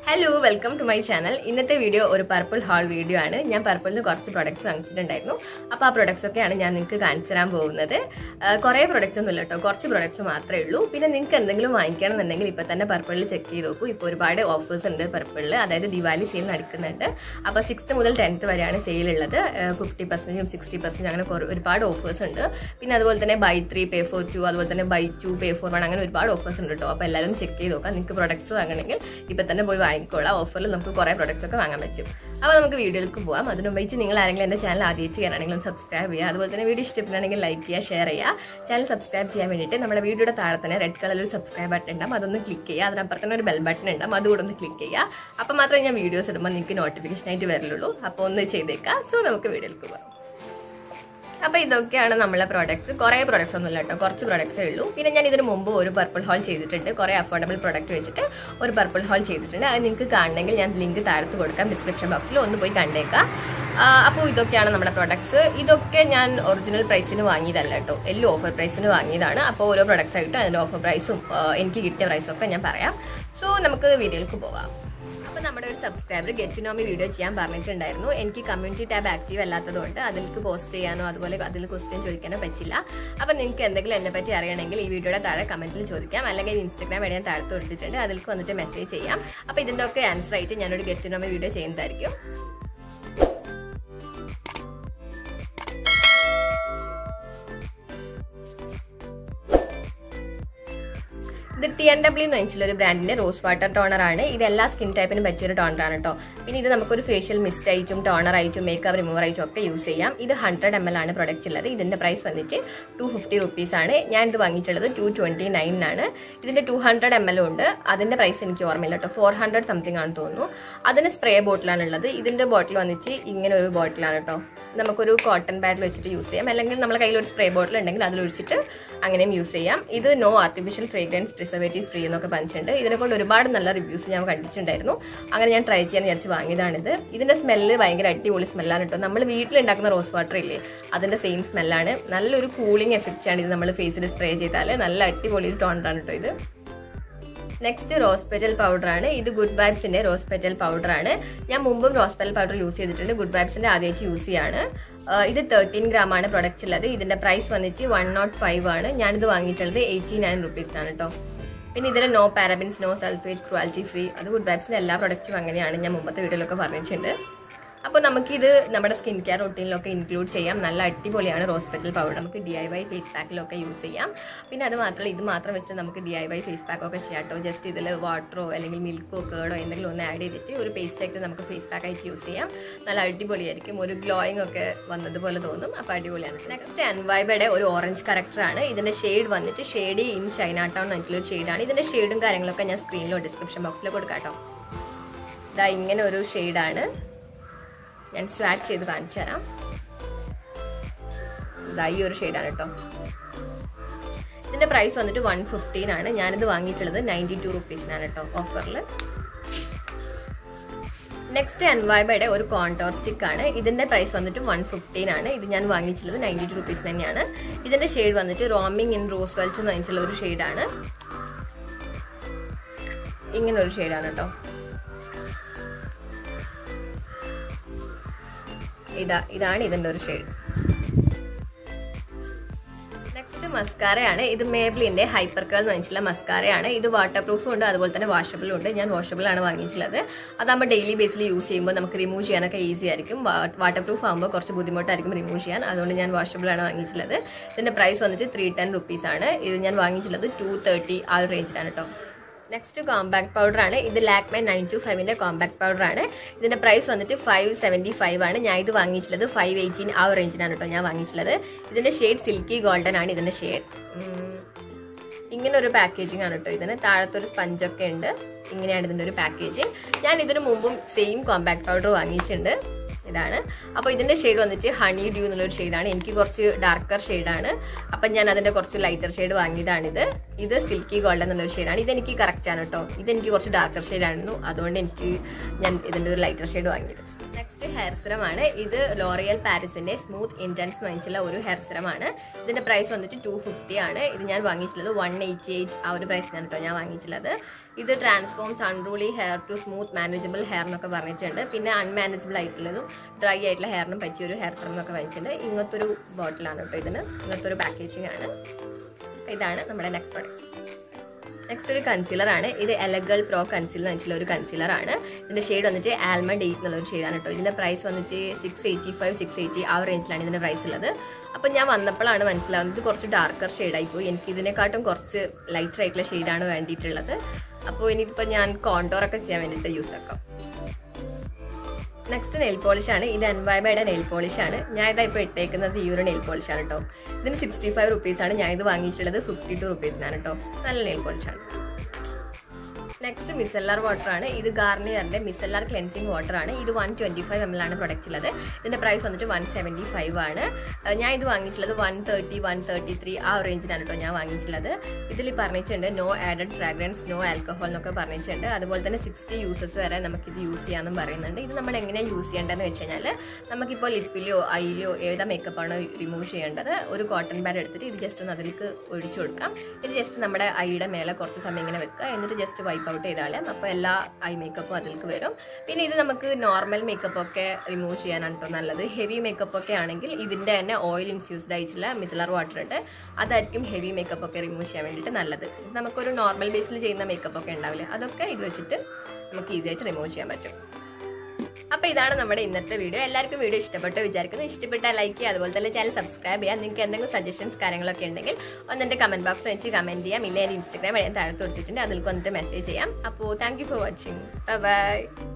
hello welcome to my channel ഇന്നത്തെ video ഒരു purple haul video ആണ് ഞാൻ പർപ്പിളിന് കുറച്ച് പ്രൊഡക്ട്സ് വാങ്ങിച്ചിട്ടുണ്ടായിരുന്നു അപ്പോൾ ആ പ്രൊഡക്ട്സ് ഒക്കെയാണ് ഞാൻ നിങ്ങൾക്ക് കാണിച്ചു തരാൻ പോകുന്നത് ആ, കുറേ പ്രൊഡക്ട്സ് ഒന്നും ഇല്ല കേട്ടോ കുറച്ച് പ്രൊഡക്ട്സ് മാത്രമേ ഉള്ളൂ പിന്നെ നിങ്ങൾക്ക് എന്തെങ്കിലും വാങ്ങിക്കണമെന്നുണ്ടെങ്കിൽ ഇപ്പോൾ തന്നെ പർപ്പിളിൽ ചെക്ക് ചെയ്ത് നോക്കൂ ഇപ്പോൾ ഒരുപാട് ഓഫേഴ്സ് ഉണ്ട് പർപ്പിളിൽ അതായത് ദിവാലി സെയിൽ നടക്കുന്നുണ്ട് അപ്പോൾ സിക്സ്ത് മുതൽ ടെൻത്ത് വരെയാണ് സെയിൽ ഉള്ളത് ഫിഫ്റ്റി പെർസെൻറ്റും സിക്സ്റ്റി പെർസെൻറ്റ് അങ്ങനെ കുറേ- ഒരുപാട് ഓഫേഴ്സ് ഉണ്ട് പിന്നെ അതുപോലെ തന്നെ buy three pay four two അതുപോലെ തന്നെ buy two pay four one അങ്ങനെ ഒരുപാട് ഓഫേഴ്സ് ഉണ്ട് കേട്ടോ അപ്പോൾ എല്ലാവരും ചെക്ക് ചെയ്ത് നോക്കാം നിങ്ങൾക്ക് പ്രൊഡക്ട്സ് വാങ്ങണമെങ്കിൽ ഇപ്പം തന്നെ പോയി വാങ്ങിക്കോളാം ഓഫറിൽ നമുക്ക് കുറേ പ്രൊഡക്ട്സ് ഒക്കെ വാങ്ങാൻ പറ്റും അപ്പോൾ നമുക്ക് വീഡിയോയിലേക്ക് പോകാം അതിന് മുമ്പായിട്ട് നിങ്ങൾ ആരെങ്കിലും എൻ്റെ ചാനൽ ആദ്യമായിട്ട് ചെയ്യാനാണെങ്കിലും സബ്സ്ക്രൈബ് ചെയ്യുക അതുപോലെ തന്നെ വീഡിയോ ഇഷ്ടപ്പെടുകയാണെങ്കിൽ ലൈക്ക് ചെയ്യുക ഷെയർ ചെയ്യുക ചാനൽ സബ്സ്ക്രൈബ് ചെയ്യാൻ വേണ്ടിയിട്ട് നമ്മുടെ വീഡിയോയുടെ താഴെ തന്നെ റെഡ് കളറിൽ ഒരു സബ്സ്ക്രൈബ് ബട്ടൺ ഉണ്ടാവും അതൊന്ന് ക്ലിക്ക് ചെയ്യുക അതിനപ്പുറത്ത് തന്നെ ഒരു ബെൽ ബട്ടൺ ഉണ്ടാവും അതുകൂടെ ഒന്ന് ക്ലിക്ക് ചെയ്യുക അപ്പോൾ മാത്രമേ ഞാൻ വീഡിയോസ് ഇടുമ്പോൾ നിങ്ങൾക്ക് നോട്ടിഫിക്കേഷൻ ആയിട്ട് വരുള്ളൂ അപ്പോൾ ഒന്ന് ചെയ്തേക്കാം സോ നമുക്ക് വീഡിയോയിലേക്ക് പോകാം അപ്പൊ ഇതൊക്കെയാണ് നമ്മളെ പ്രോഡക്ട്സ് കുറെ പ്രോഡക്ട്സ് ഒന്നും ഇല്ല കേട്ടോ കുറച്ച് പ്രോഡക്ട്സേ ഉള്ളൂ പിന്നെ ഞാൻ ഇതിന് മുമ്പ് ഒരു പർപ്പിൾ ഹാൾ ചെയ്തിട്ടുണ്ട് കുറെ അഫോർഡബിൾ പ്രോഡക്റ്റ് വെച്ചിട്ട് ഒരു പർപ്പിൾ ഹാൾ ചെയ്തിട്ടുണ്ട് അത് നിങ്ങൾക്ക് കാണണമെങ്കിൽ ഞാൻ ലിങ്ക് താഴത്ത് കൊടുക്കാം ഡിസ്ക്രിപ്ഷൻ ബോക്സിൽ ഒന്ന് പോയി കണ്ടേക്കാം അപ്പോൾ ഇതൊക്കെയാണ് നമ്മുടെ പ്രോഡക്ട്സ് ഇതൊക്കെ ഞാൻ ഒറിജിനൽ പ്രൈസിന് വാങ്ങിയതല്ല കേട്ടോ എല്ലാം ഓഫർ പ്രൈസിന് വാങ്ങിയതാണ് അപ്പോൾ ഓരോ പ്രോഡക്ട്സ് ആയിട്ട് അതിൻ്റെ ഓഫർ പ്രൈസും എനിക്ക് കിട്ടിയ പ്രൈസും ഒക്കെ ഞാൻ പറയാം സോ നമുക്ക് വീഡിയോയിലേക്ക് പോവാം അപ്പോൾ നമ്മുടെ ഒരു subscriber get to know me video ചെയ്യാൻ പറഞ്ഞിട്ടുണ്ടായിരുന്നു എനിക്ക് കമ്മ്യൂണിറ്റി ടാബ് ആക്റ്റീവ് അല്ലാത്തതുകൊണ്ട് അതിലേക്ക് പോസ്റ്റ് ചെയ്യാനോ അതുപോലെ അതിൽ ക്വസ്റ്റ്യൻ ചോദിക്കാനോ പറ്റില്ല അപ്പോൾ നിങ്ങൾക്ക് എന്തെങ്കിലും എന്നെ പറ്റി അറിയണമെങ്കിൽ ഈ വീഡിയോയുടെ താഴെ കമന്റിൽ ചോദിക്കാം അല്ലെങ്കിൽ ഇൻസ്റ്റാഗ്രാം വഴി ഞാൻ താഴത്ത് കൊടുത്തിട്ടുണ്ട് അതിലേക്ക് വന്നിട്ട് മെസ്സേജ് ചെയ്യാം അപ്പോൾ ഇതിൻ്റെ ഒക്കെ ആൻസർ ആയിട്ട് ഞാനൊരു ഗെറ്റ് ടു നോമി വീഡിയോ ചെയ്യുന്നതായിരിക്കും ഇത് ടി എൻ ഡബ്ല്യൂ എന്ന് വെച്ചിട്ടുള്ള ഒരു ബ്രാൻഡിന്റെ റോസ് വാട്ടർ ടോണർ ആണ് ഇത് എല്ലാ സ്കിൻ ടൈപ്പിനും പറ്റിയ ഒരു ടോണർ ആണ് കേട്ടോ പിന്നെ ഇത് നമുക്കൊരു ഫേഷ്യൽ മിസ്റ്റ് ആയിട്ടും ടോണർ ആയിട്ടും മേക്കപ്പ് റിമൂവർ ആയിട്ടും ഒക്കെ യൂസ് ചെയ്യാം ഇത് ഹൺഡ്രഡ് എം എൽ ആണ് പ്രൊഡക്റ്റ് ഉള്ളത് ഇതിന്റെ പ്രൈസ് വന്നിട്ട് ടു ഫിഫ്റ്റി റുപ്പീസ് ആണ് ഞാൻ ഇത് വാങ്ങിയിട്ടുള്ളത് ടു ട്വന്റി നയൻ ആണ് ഇതിന്റെ ടു ഹൺഡ്രഡ് എം എൽ ഉണ്ട് അതിന്റെ പ്രൈസ് എനിക്ക് ഓർമ്മയില്ല കേട്ടോ ഫോർ ഹൺഡ്രഡ് സംതിങ് ആണ് തോന്നുന്നു അതിന് സ്പ്രേ ബോട്ടിലാണ് ഉള്ളത് ഇതിന്റെ ബോട്ടിൽ വന്നിട്ട് ഇങ്ങനെ ഒരു ബോട്ടിലാണ് കേട്ടോ നമുക്കൊരു കോട്ടൺ ബാറ്റിൽ വെച്ചിട്ട് യൂസ് ചെയ്യാം അല്ലെങ്കിൽ നമ്മുടെ കയ്യിൽ ഒരു സ്പ്രേ ബോട്ടിൽ ഉണ്ടെങ്കിൽ അതിൽ ഒഴിച്ചിട്ട് അങ്ങനെയും യൂസ് ചെയ്യാം ഇത് no artificial fragrance preservatives free എന്നൊക്കെ പറഞ്ഞിട്ടുണ്ട് ഇതിനെ കൊണ്ട് ഒരുപാട് നല്ല റിവ്യൂസ് ഞാൻ കണ്ടിട്ടുണ്ടായിരുന്നു അങ്ങനെ ഞാൻ ട്രൈ ചെയ്യാൻ വിചാരിച്ച് വാങ്ങിയതാണിത് ഇതിന്റെ സ്മെല്ല് ഭയങ്കര അടിപൊളി സ്മെല്ലാണ് കേട്ടോ നമ്മൾ വീട്ടിലുണ്ടാക്കുന്ന റോസ് വാട്ടർ ഇല്ലേ അതിന്റെ സെയിം സ്മെല്ലാണ് നല്ലൊരു കൂളിംഗ് എഫക്റ്റ് ആണ് ഇത് നമ്മൾ ഫേസിൽ സ്പ്രേ ചെയ്താൽ നല്ല അടിപൊളി ഒരു ടോണറാണ് കേട്ടോ ഇത് നെക്സ്റ്റ് റോസ് പെറ്റൽ പൗഡർ ആണ് ഇത് ഗുഡ് വൈബ്സിന്റെ റോസ് പെറ്റൽ പൗഡർ ആണ് ഞാൻ മുമ്പും റോസ് പെറ്റൽ പൗഡർ യൂസ് ചെയ്തിട്ടുണ്ട് ഗുഡ് വൈബ്സിന്റെ ആദ്യമായിട്ട് യൂസ് ചെയ്യാണ് ആ, ഇത് തേർട്ടീൻ ഗ്രാം ആണ് പ്രൊഡക്റ്റ് ഉള്ളത് ഇതിന്റെ പ്രൈസ് വന്നിട്ട് വൺ നോട്ട് ഫൈവ് ആണ് ഞാനിത് വാങ്ങിയിട്ടുള്ളത് എയ്റ്റി നയൻ റുപ്പീസിനാണ് കേട്ടോ പിന്നെ ഇതിൽ no parabens no sulphate quality free അത് ഗുഡ് വൈബ്സിന്റെ എല്ലാ പ്രൊഡക്റ്റും അങ്ങനെയാണ് ഞാൻ മുമ്പത്തെ വീഡിയോയിലൊക്കെ പറഞ്ഞിട്ടുണ്ട് അപ്പോൾ നമുക്കിത് നമ്മുടെ സ്കിൻ കെയർ റൊട്ടീനിലൊക്കെ ഇൻക്ലൂഡ് ചെയ്യാം നല്ല അടിപൊളിയാണ് റോസ് പെറ്റൽ പൗഡർ നമുക്ക് ഡി ഐ വൈ ഫേസ് പാക്കിലൊക്കെ യൂസ് ചെയ്യാം പിന്നെ അത് മാത്രമല്ല ഇത് മാത്രം വെച്ച് നമുക്ക് D I Y face pack ഒക്കെ ചെയ്യാം കേട്ടോ ജസ്റ്റ് ഇതിൽ വാട്ടറോ അല്ലെങ്കിൽ മിൽക്കോ കേടോ എന്തെങ്കിലും ഒന്ന് ആഡ് ചെയ്തിട്ട് ഒരു പേസ്റ്റ് ആയിട്ട് നമുക്ക് ഫേസ് പാക്ക് ആയിട്ട് യൂസ് ചെയ്യാം നല്ല അടിപൊളിയായിരിക്കും ഒരു ഗ്ലോയിങ് ഒക്കെ വന്നതുപോലെ തോന്നും അപ്പോൾ അടിപൊളിയാണ് നെക്സ്റ്റ് അൻവൈബയുടെ ഒരു ഓറഞ്ച് കറക്റ്ററാണ് ഇതിന്റെ ഷെയ്ഡ് വന്നിട്ട് ഷെയ്ഡ് ഇൻ ചൈന ടൗൺ എന്നിട്ടുള്ള ഷെയ്ഡാണ് ഇതിന്റെ ഷെയ്ഡും കാര്യങ്ങളൊക്കെ ഞാൻ സ്ക്രീനിലോ ഡിസ്ക്രിപ്ഷൻ ബോക്സിലോ കൊടുക്കാം കേട്ടോ ഇതാ ഇങ്ങനെ ഒരു ഷെയ്ഡാണ് ഞാൻ സ്വാറ്റ് ചെയ്ത് കാണിച്ചു തരാം ഇതാ ഈ ഒരു ഷെയ്ഡാണ് കേട്ടോ ഇതിന്റെ പ്രൈസ് വന്നിട്ട് വൺ ഫിഫ്റ്റീൻ ആണ് ഞാനിത് വാങ്ങിയിട്ടുള്ളത് നയൻറ്റി ടു റുപ്പീസിനാണ് കേട്ടോ ഓഫറിൽ നെക്സ്റ്റ് അൻവൈബയുടെ ഒരു കോണ്ടോർ സ്റ്റിക്ക് ആണ് ഇതിന്റെ പ്രൈസ് വന്നിട്ട് വൺ ഫിഫ്റ്റീൻ ആണ് ഇത് ഞാൻ വാങ്ങിച്ചിട്ടുള്ളത് നയൻറ്റി ടു റുപ്പീസ് തന്നെയാണ് ഇതിന്റെ ഷെയ്ഡ് വന്നിട്ട് റോമിംഗ് ഇൻ റോസ് വെൽച്ച് എന്ന് വാങ്ങിച്ചുള്ള ഒരു ഷെയ്ഡാണ് ഇങ്ങനെ ഒരു ഷെയ്ഡാണ് കേട്ടോ ഇതാ ഇതാണ് ഇതിന്റെ ഒരു ഷെയ്ഡ് നെക്സ്റ്റ് മസ്കാരയാണ് ഇത് മേബ്ലിന്റെ ഹൈപ്പർ കേൾ എന്ന് വെച്ചിട്ടുള്ള മസ്കാരയാണ് ഇത് വാട്ടർ പ്രൂഫും ഉണ്ട് അതുപോലെ തന്നെ വാഷബിളും ഉണ്ട് ഞാൻ വാഷബിൾ ആണ് വാങ്ങിയിട്ടുള്ളത് അതാകുമ്പോൾ ഡെയിലി ബേസിൽ യൂസ് ചെയ്യുമ്പോൾ നമുക്ക് റിമൂവ് ചെയ്യാനൊക്കെ ഈസി ആയിരിക്കും വാട്ടർ പ്രൂഫ് ആകുമ്പോൾ കുറച്ച് ബുദ്ധിമുട്ടായിരിക്കും റിമൂവ് ചെയ്യാൻ അതുകൊണ്ട് ഞാൻ വാഷബിൾ ആണ് വാങ്ങിയിട്ടുള്ളത് ഇതിന്റെ പ്രൈസ് വന്നിട്ട് ത്രീ ടെൻ റുപ്പീസ് ആണ് ഇത് ഞാൻ വാങ്ങിയിട്ടുള്ളത് ടു തേർട്ടി ആ ഒരു റേഞ്ചിലാണ് കേട്ടോ നെക്സ്റ്റ് കോമ്പാക്ട് പൗഡർ ആണ് ഇത് ലാക്മെ നയൻ ടു ഫൈവിന്റെ കോമ്പാക്ട് പൗഡർ ആണ് ഇതിന്റെ പ്രൈസ് വന്നിട്ട് ഫൈവ് സെവന്റി ഫൈവ് ആണ് ഞാൻ ഇത് വാങ്ങിയിട്ടുള്ളത് ഫൈവ് എയ്റ്റീൻ ആ ഒരു റേഞ്ചിനാണ് കേട്ടോ ഞാൻ വാങ്ങിയിട്ടുള്ളത് ഇതിന്റെ ഷെയ്ഡ് സിൽക്കി ഗോൾഡൻ ആണ് ഇതിന്റെ ഷെയ്ഡ് ഇങ്ങനെ ഒരു പാക്കേജിംഗ് ആണ് കേട്ടോ ഇതിന് താഴത്തൊരു സ്പഞ്ചൊക്കെ ഉണ്ട് ഇങ്ങനെയാണ് ഇതിന്റെ ഒരു പാക്കേജിങ് ഞാൻ ഇതിനു മുമ്പും സെയിം കോമ്പാക്ട് പൗഡർ വാങ്ങിയിട്ടുണ്ട് ഇതാണ് അപ്പോൾ ഇതിന്റെ ഷെയ്ഡ് വന്നിട്ട് ഹണി ഡ്യൂ എന്നുള്ളൊരു ഷെയ്ഡാണ് എനിക്ക് കുറച്ച് ഡാർക്കർ ഷെയ്ഡാണ് അപ്പം ഞാൻ അതിന്റെ കുറച്ച് ലൈറ്റർ ഷെയ്ഡ് വാങ്ങിയതാണിത് ഇത് സിൽക്കി ഗോൾഡൻ എന്നുള്ളൊരു ഷെയ്ഡാണ് ഇതെനിക്ക് കറക്റ്റ് ആണ് കേട്ടോ ഇതെനിക്ക് കുറച്ച് ഡാർക്കർ ഷെയ്ഡായിരുന്നു അതുകൊണ്ട് എനിക്ക് ഞാൻ ഇതിന്റെ ഒരു ലൈറ്റർ ഷെയ്ഡ് വാങ്ങിയത് നെക്സ്റ്റ് നെക്സ്റ്റ് ഹെയർ സിറം ആണ് ഇത് ലോറിയൽ പാരിസിന്റെ സ്മൂത്ത് ഇന്റൻസ് വാങ്ങിച്ചുള്ള ഒരു ഹെയർ സിറം ആണ് ഇതിന്റെ പ്രൈസ് വന്നിട്ട് ടു ഫിഫ്റ്റി ആണ് ഇത് ഞാൻ വാങ്ങിച്ചിട്ടുള്ളത് വൺ എയ്റ്റി എയ്റ്റ് ആ ഒരു പ്രൈസിനാണ് കേട്ടോ ഞാൻ വാങ്ങിച്ചിട്ടുള്ളത് ഇത് transforms unruly hair to smooth manageable hair എന്നൊക്കെ പറഞ്ഞിട്ടുണ്ട് പിന്നെ അൺമാനേജബിൾ ആയിട്ടുള്ളതും ഡ്രൈ ആയിട്ടുള്ള ഹെയറിനും പറ്റിയ ഒരു ഹെയർ സിറം എന്നൊക്കെ വാങ്ങിച്ചിട്ടുണ്ട് ഇങ്ങനത്തെ ഒരു ബോട്ടിലാണ് കേട്ടോ ഇതിന് ഇങ്ങനത്തെ ഒരു പാക്കേജിംഗ് ആണ് ഇതാണ് നമ്മുടെ നെക്സ്റ്റ് പ്രോഡക്റ്റ് നെക്സ്റ്റ് ഒരു കൺസീലർ ആണ് ഇത് എലഗൾ പ്രോ കൺസീലർ എന്ന് വെച്ചിട്ടുള്ള ഒരു കൺസീലർ ആണ് ഇതിന്റെ ഷെയ്ഡ് വന്നിട്ട് ആൽമണ്ട് എയ്റ്റ് എന്നുള്ള ഒരു ഷെയ്ഡാണ് കേട്ടോ ഇതിന്റെ പ്രൈസ് വന്നിട്ട് six eighty five six eighty ആ റേഞ്ചിലാണ് ഇതിന്റെ പ്രൈസ് ഉള്ളത് അപ്പം ഞാൻ വന്നപ്പോഴാണ് മനസ്സിലാവുന്നത് ഇത് കുറച്ച് ഡാർക്കർ ഷെയ്ഡായി പോയി എനിക്ക് ഇതിനെക്കാട്ടും കുറച്ച് ലൈറ്റർ ആയിട്ടുള്ള ഷെയ്ഡാണ് വേണ്ടിയിട്ടുള്ളത് അപ്പോൾ ഇനിയിപ്പോൾ ഞാൻ കോണ്ടോർ ഒക്കെ ചെയ്യാൻ വേണ്ടിയിട്ട് യൂസ് ആക്കാം നെക്സ്റ്റ് നെയിൽ പോളിഷ് ആണ് ഇത് എൻവൈബയുടെ നെയിൽ പോളിഷ് ആണ് ഞാൻ ഇതാ ഇപ്പോൾ ഇട്ടേക്കുന്നത് ഈ ഒരു നെയിൽ പോളിഷ് ആണ് കേട്ടോ ഇതിന് സിക്സ്റ്റി ഫൈവ് റുപ്പീസ് ആണ് ഞാൻ ഇത് വാങ്ങിയിട്ടുള്ളത് ഫിഫ്റ്റി ടു റുപ്പീസിനാണ് കേട്ടോ നല്ല നെയിൽ പോളിഷ് ആണ് നെക്സ്റ്റ് മിസെല്ലാർ വാട്ടർ ആണ് ഇത് ഗാർണിയറിന്റെ മിസെല്ലാർ ക്ലെൻസിങ് വാട്ടർ ആണ് ഇത് one twenty five M L ആണ് പ്രൊഡക്റ്റ് ഉള്ളത് ഇതിന്റെ പ്രൈസ് വന്നിട്ട് വൺ സെവൻറ്റി ഫൈവ് ആണ് അഹ് ഞാൻ ഇത് വാങ്ങിയിട്ടുള്ളത് one thirty one thirty three ആ റേഞ്ചിലാണ് കേട്ടോ ഞാൻ വാങ്ങിയിട്ടുള്ളത് ഇതിൽ പറഞ്ഞിട്ടുണ്ട് no added fragrance no alcohol എന്നൊക്കെ പറഞ്ഞിട്ടുണ്ട് അതുപോലെ തന്നെ സിക്സ്റ്റി യൂസസ് വരെ നമുക്ക് ഇത് യൂസ് ചെയ്യാമെന്നും പറയുന്നുണ്ട് ഇത് നമ്മൾ എങ്ങനെയാണ് യൂസ് ചെയ്യേണ്ടതെന്ന് വെച്ച് കഴിഞ്ഞാൽ നമുക്കിപ്പോൾ ലിപ്പിലോ ഐയിലോ ഏതാ മേക്കപ്പ് ആണോ റിമൂവ് ചെയ്യേണ്ടത് ഒരു കോട്ടൺ പാഡ് എടുത്തിട്ട് ഇത് ജസ്റ്റ് ഒന്ന് അതിലേക്ക് ഒഴിച്ചു കൊടുക്കാം ഇത് ജസ്റ്റ് നമ്മുടെ ഐയുടെ മേലെ കുറച്ച് സമയം ഇങ്ങനെ വെക്കുക എന്നിട്ട് ജസ്റ്റ് വൈപ്പ് ഔട്ട് ചെയ്താലും അപ്പോൾ എല്ലാ ഐ മേക്കപ്പും അതിലേക്ക് വരും പിന്നെ ഇത് നമുക്ക് നോർമൽ മേക്കപ്പ് ഒക്കെ റിമൂവ് ചെയ്യാനാണ് കേട്ടോ നല്ലത് ഹെവി മേക്കപ്പ് ഒക്കെ ആണെങ്കിൽ ഇതിൻ്റെ തന്നെ ഓയിൽ ഇൻഫ്യൂസ്ഡ് ആയിട്ടുള്ള മിസലർ വാട്ടർ ഉണ്ട് അതായിരിക്കും ഹെവി മേക്കപ്പ് ഒക്കെ റിമൂവ് ചെയ്യാൻ വേണ്ടിയിട്ട് നല്ലത് നമുക്കൊരു നോർമൽ ബേസിൽ ചെയ്യുന്ന മേക്കപ്പ് ഒക്കെ ഉണ്ടാവില്ലേ അതൊക്കെ ഇത് വെച്ചിട്ട് നമുക്ക് ഈസി ആയിട്ട് റിമൂവ് ചെയ്യാൻ പറ്റും അപ്പൊ ഇതാണ് നമ്മുടെ ഇന്നത്തെ വീഡിയോ എല്ലാവർക്കും വീഡിയോ ഇഷ്ടപ്പെട്ടു വിചാരിക്കുന്നു ഇഷ്ടപ്പെട്ടാൽ ലൈക്ക് ചെയ്യുക അതുപോലെ തന്നെ ചാനൽ സബ്സ്ക്രൈബ് ചെയ്യാം നിങ്ങൾക്ക് എന്തെങ്കിലും സജഷൻസ് കാര്യങ്ങളൊക്കെ ഉണ്ടെങ്കിൽ ഒന്ന് എൻ്റെ കമന്റ് ബോക്സ് വെച്ച് കമന്റ് ചെയ്യാം ഇല്ല എൻ്റെ ഇൻസ്റ്റാഗ്രാം വഴി ഞാൻ താഴത്ത് കൊടുത്തിട്ടുണ്ട് അതിൽ വന്നിട്ട് മെസ്സേജ് ചെയ്യാം അപ്പോൾ thank you for watching by